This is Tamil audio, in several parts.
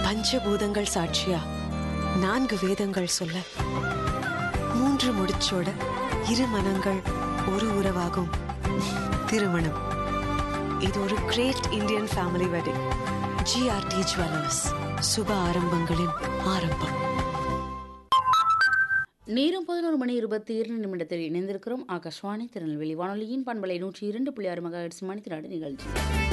பஞ்சபூதங்கள் சாட்சியா நான்கு வேதங்கள் சொல்ல மூன்று முடிச்சோட இரு மனங்கள் ஒரு உறவாகும் திருமணம் இது ஒரு great Indian family wedding GRT jewellers சுப ஆரம்பங்களின் ஆரம்பம் நேரம் பதினோரு மணி இருபத்தி இரண்டு நிமிடத்தில் இணைந்திருக்கிறோம் ஆகாஷ்வாணி திருநெல்வேலி வானொலியின் பண்பலை நூற்றி இரண்டு புள்ளி ஆறு மெகாஹெட்ஸ் மணித்திராடு நிகழ்ச்சி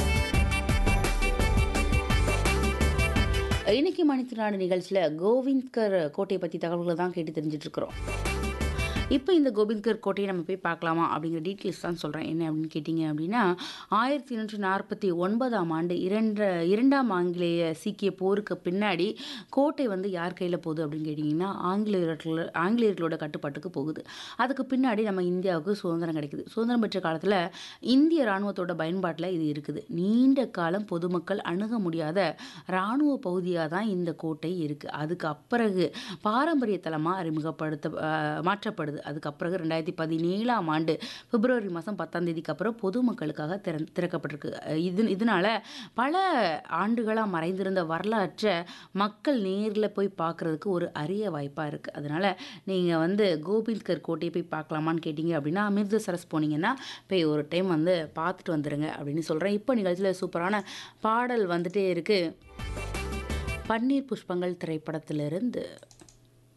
இன்னைக்கு மணித்திராடு நிகழ்ச்சியில் கோவிந்த்கர் கோட்டையை பற்றி தகவல்களை தான் கேட்டு தெரிஞ்சுட்டு இருக்கிறோம் இப்போ இந்த கோபிந்த்கர் கோட்டையை நம்ம போய் பார்க்கலாமா அப்படிங்கிற டீட்டெயில்ஸ் தான் சொல்கிறேன் என்ன அப்படின்னு கேட்டிங்க அப்படின்னா ஆயிரத்தி எண்ணூற்றி நாற்பத்தி ஒன்பதாம் ஆண்டு இரண்டு இரண்டாம் ஆங்கிலேய சீக்கிய போருக்கு பின்னாடி கோட்டை வந்து யார் கையில் போகுது அப்படின்னு கேட்டிங்கன்னா ஆங்கிலேயர்கள் ஆங்கிலேயர்களோட கட்டுப்பாட்டுக்கு போகுது அதுக்கு பின்னாடி நம்ம இந்தியாவுக்கு சுதந்திரம் கிடைக்குது சுதந்திரம் பெற்ற காலத்தில் இந்திய இராணுவத்தோட பயன்பாட்டில் இது இருக்குது நீண்ட காலம் பொதுமக்கள் அணுக முடியாத இராணுவ பகுதியாக தான் இந்த கோட்டை இருக்குது அதுக்கு அப்பிறகு பாரம்பரிய தலமாக அறிமுகப்படுத்த அஹ், மாற்றப்படுது அதுக்கு அப்பிறகு ரெண்டாயிரத்தி பதினேழாம் ஆண்டு பிப்ரவரி மாதம் பத்தாம் தேதிக்கு அப்புறம் பொதுமக்களுக்காக திற திறக்கப்பட்டிருக்கு அஹ், இது இதனால் பல ஆண்டுகளாக மறைந்திருந்த வரலாற்றை மக்கள் நேரில் போய் பார்க்குறதுக்கு ஒரு அரிய வாய்ப்பாக இருக்குது அதனால் நீங்கள் வந்து கோபிந்த்கர் கோட்டையை போய் பார்க்கலாமான்னு கேட்டிங்க அப்படின்னா அமிர்தசரஸ் போனீங்கன்னா போய் ஒரு டைம் வந்து பார்த்துட்டு வந்துடுங்க அப்படின்னு சொல்கிறேன் இப்போ நிகழ்ச்சியில் சூப்பரான பாடல் வந்துட்டே இருக்குது பன்னீர் புஷ்பங்கள் திரைப்படத்திலிருந்து